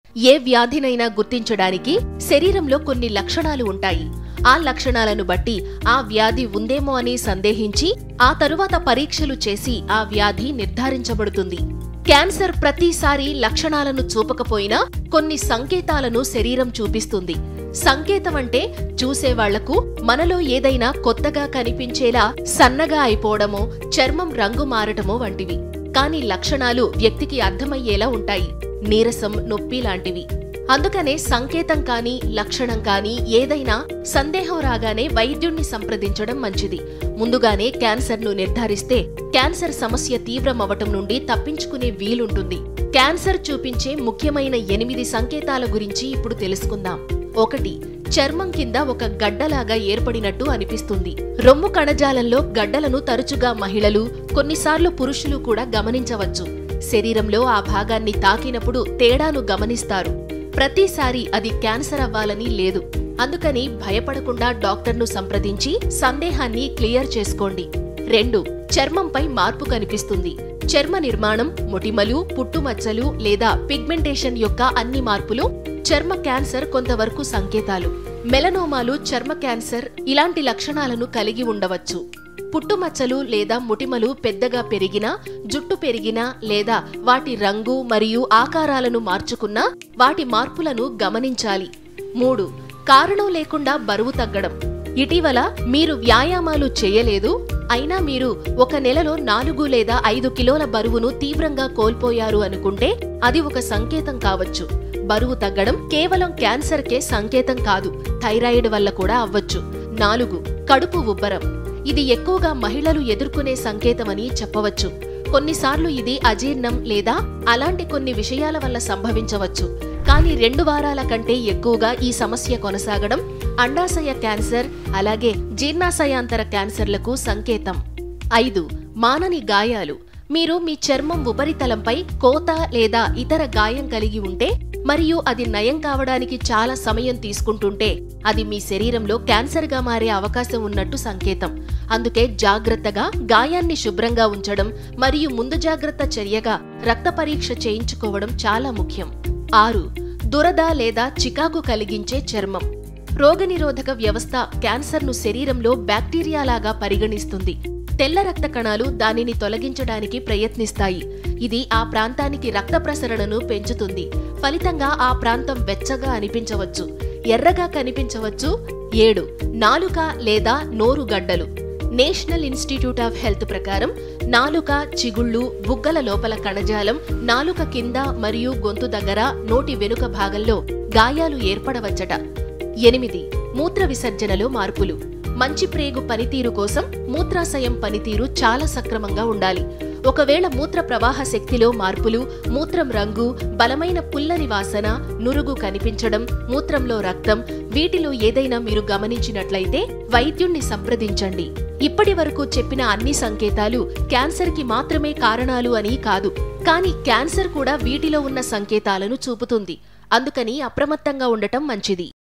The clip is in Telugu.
ఏ వ్యాధినైనా గుర్తించడానికి శరీరంలో కొన్ని లక్షణాలు ఉంటాయి ఆ లక్షణాలను బట్టి ఆ వ్యాధి ఉందేమో అని సందేహించి ఆ తరువాత పరీక్షలు చేసి ఆ వ్యాధి నిర్ధారించబడుతుంది క్యాన్సర్ ప్రతిసారి లక్షణాలను చూపకపోయినా కొన్ని సంకేతాలను శరీరం చూపిస్తుంది సంకేతం అంటే చూసేవాళ్లకు మనలో ఏదైనా కొత్తగా కనిపించేలా సన్నగా అయిపోవడమో చర్మం రంగు మారటమో వంటివి కానీ లక్షణాలు వ్యక్తికి అర్థమయ్యేలా ఉంటాయి నీరసం నొప్పి లాంటివి అందుకనే సంకేతం కాని లక్షణం కాని ఏదైనా సందేహం రాగానే వైద్యుణ్ణి సంప్రదించడం మంచిది ముందుగానే క్యాన్సర్ను నిర్ధారిస్తే క్యాన్సర్ సమస్య తీవ్రమవటం నుండి తప్పించుకునే వీలుంటుంది క్యాన్సర్ చూపించే ముఖ్యమైన ఎనిమిది సంకేతాల గురించి ఇప్పుడు తెలుసుకుందాం ఒకటి చర్మం కింద ఒక గడ్డలాగా ఏర్పడినట్టు అనిపిస్తుంది రొమ్ము కణజాలంలో గడ్డలను తరచుగా మహిళలు కొన్నిసార్లు పురుషులు కూడా గమనించవచ్చు శరీరంలో ఆ భాగాన్ని తాకినప్పుడు తేడాను గమనిస్తారు ప్రతిసారి అది క్యాన్సర్ అవ్వాలని లేదు అందుకని భయపడకుండా డాక్టర్ను సంప్రదించి సందేహాన్ని క్లియర్ చేసుకోండి రెండు చర్మంపై మార్పు కనిపిస్తుంది చర్మ నిర్మాణం మొటిమలు పుట్టుమచ్చలు లేదా పిగ్మెంటేషన్ యొక్క అన్ని మార్పులు చర్మ క్యాన్సర్ కొంతవరకు సంకేతాలు మెలనోమాలు చర్మ క్యాన్సర్ ఇలాంటి లక్షణాలను కలిగి ఉండవచ్చు పుట్టుమచ్చలు లేదా ముటిమలు పెద్దగా పెరిగినా జుట్టు పెరిగినా లేదా వాటి రంగు మరియు ఆకారాలను మార్చుకున్నా వాటి మార్పులను గమనించాలి మూడు కారణం లేకుండా బరువు తగ్గడం ఇటీవల మీరు వ్యాయామాలు చేయలేదు అయినా మీరు ఒక నెలలో నాలుగు లేదా ఐదు కిలోల బరువును తీవ్రంగా కోల్పోయారు అనుకుంటే అది ఒక సంకేతం కావచ్చు బరువు తగ్గడం కేవలం క్యాన్సర్కే సంకేతం కాదు థైరాయిడ్ వల్ల కూడా అవ్వచ్చు నాలుగు కడుపు ఉబ్బరం ఇది ఎక్కువగా మహిళలు ఎదుర్కొనే సంకేతమని చెప్పవచ్చు కొన్నిసార్లు ఇది అజీర్ణం లేదా అలాంటి కొన్ని విషయాల వల్ల సంభవించవచ్చు కానీ రెండు వారాల కంటే ఎక్కువగా ఈ సమస్య కొనసాగడం అండాశయ క్యాన్సర్ అలాగే జీర్ణాశయాంతర క్యాన్సర్లకు సంకేతం ఐదు మానని గాయాలు మీరు మీ చర్మం ఉపరితలంపై కోత లేదా ఇతర గాయం కలిగి ఉంటే మరియు అది నయం కావడానికి చాలా సమయం తీసుకుంటుంటే అది మీ శరీరంలో క్యాన్సర్గా మారే అవకాశం ఉన్నట్టు సంకేతం అందుకే జాగ్రత్తగా గాయాన్ని శుభ్రంగా ఉంచడం మరియు ముందు జాగ్రత్త చర్యగా రక్త పరీక్ష చేయించుకోవడం చాలా ముఖ్యం ఆరు దురద లేదా చికాకు కలిగించే చర్మం రోగనిరోధక వ్యవస్థ క్యాన్సర్ను శరీరంలో బ్యాక్టీరియాలాగా పరిగణిస్తుంది తెల్ల రక్త కణాలు దానిని తొలగించడానికి ప్రయత్నిస్తాయి ఇది ఆ ప్రాంతానికి రక్త ప్రసరణను పెంచుతుంది ఫలితంగా ఆ ప్రాంతం వెచ్చగా అనిపించవచ్చు ఎర్రగా కనిపించవచ్చు ఏడు నాలుక లేదా నోరు గడ్డలు నేషనల్ ఇన్స్టిట్యూట్ ఆఫ్ హెల్త్ ప్రకారం నాలుక చిగుళ్ళు బుగ్గల లోపల కణజాలం నాలుక కింద మరియు గొంతు దగ్గర నోటి వెనుక భాగంలో గాయాలు ఏర్పడవచ్చట ఎనిమిది మూత్ర విసర్జనలో మార్పులు మంచి ప్రేగు పనితీరు కోసం మూత్రాశయం పనితీరు చాలా సక్రమంగా ఉండాలి ఒకవేళ మూత్ర ప్రవాహ శక్తిలో మార్పులు మూత్రం రంగు బలమైన పుల్లని వాసన నురుగు కనిపించడం మూత్రంలో రక్తం వీటిలో ఏదైనా మీరు గమనించినట్లయితే వైద్యుణ్ణి సంప్రదించండి ఇప్పటి వరకు చెప్పిన అన్ని సంకేతాలు క్యాన్సర్కి మాత్రమే కారణాలు అని కాదు కానీ క్యాన్సర్ కూడా వీటిలో ఉన్న సంకేతాలను చూపుతుంది అందుకని అప్రమత్తంగా ఉండటం మంచిది